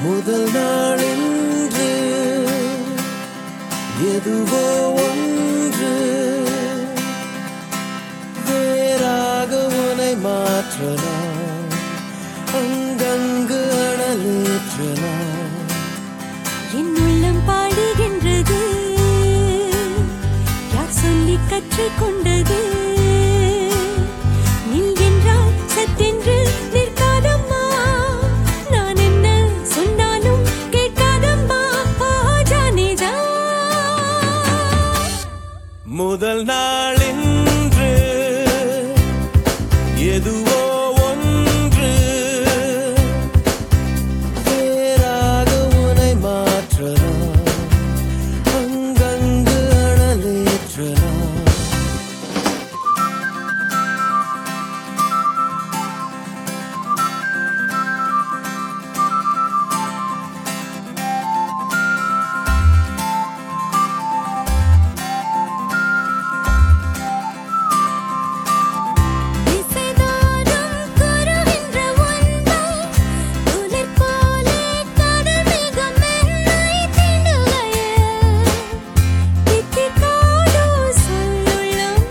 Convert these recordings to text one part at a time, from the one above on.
முதல் நாளென்று எதுவோ ஒன்று வேறாக உனை மாற்றலாம் அங்கங்கு அனலேற்றலாம் என் உள்ளம் பாடுகின்றது யார் சொல்லி கற்றுக்கொண்டது நில் என்றால் சட்டென்று நிற்காதம்மா நான் என்ன சொன்னாலும் கேட்காதம்மா ஜானே ஜா முதல் நாளென்று எதுவோ ஒன்று வேறாக உனை மாற்றலாம் அங்கங்கு அனலேற்றலாம் திசைதோறும் குருவின்ற உன்னை துளிர் போலே கடல் மேகம் என்னை தீண்டுகையில் தித்திக்காதோ சொல்லுள்ளம்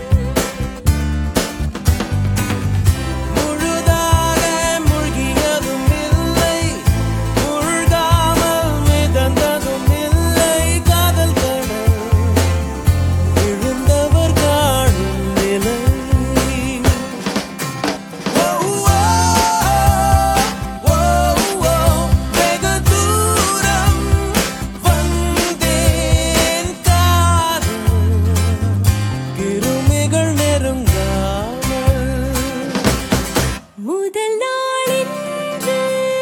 முழுதாக மூழ்கியதும் இல்லை மூழ்காமல் மிதந்ததும் இல்லை காதல் கடல் விழுந்தவர் காணும் நிலை ஓ, ஓ, ஓ, ஓ, வெகு தூரம் வந்தேன் காதல் கிருமிகள் நெருங்காமல் முதல் நாளின்று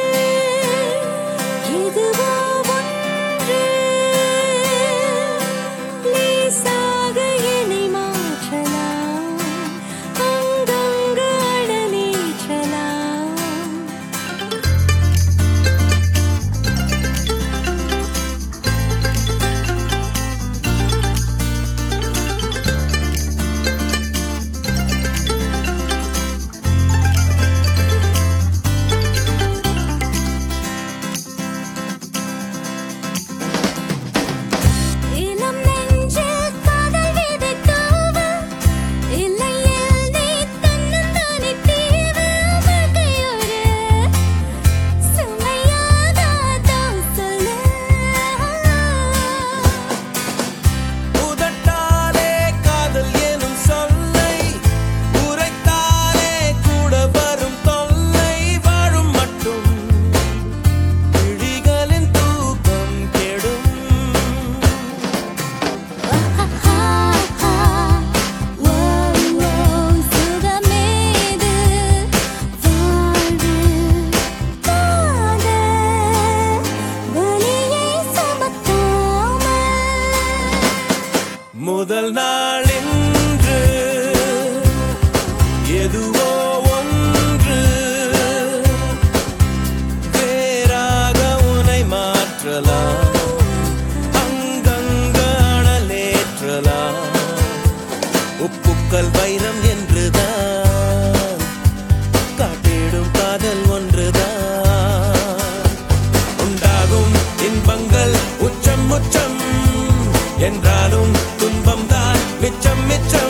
எதுவோ ஒன்று லேசாக என்னை மாற்றலாம் அங்கங்கு அழலேற்றலாம் இளம் நெஞ்சில் காதல் விதை தூவ இல்லையில் நீ தன்னந்தானே தீவு வாழ்க்கையொரு சுமையாகாதான் சொல்லு உதட்டாலே காதல் எனும் சொல்லை உரைத்தாலே கூட வரும் தொல்லை வாழும் மட்டும் விழிகளின் தூக்கம் கெடும் சுகமேது வாழ்வு காதல் வலியை சுமத்தாமல் முதல் நாளென்று எதுவோ ஒன்று வேறாக உனை மாற்றலாம் அங்கங்க அனலேற்றலாம் உப்புக்கள் வைரம் என்றுதான் காட்டிடும் காதல் ஒன்றுதான் உண்டாகும் இன்பங்கள் உச்சம் உச்சம் என்றாலும் துன்பம் தான் மிச்சம் மிச்சம்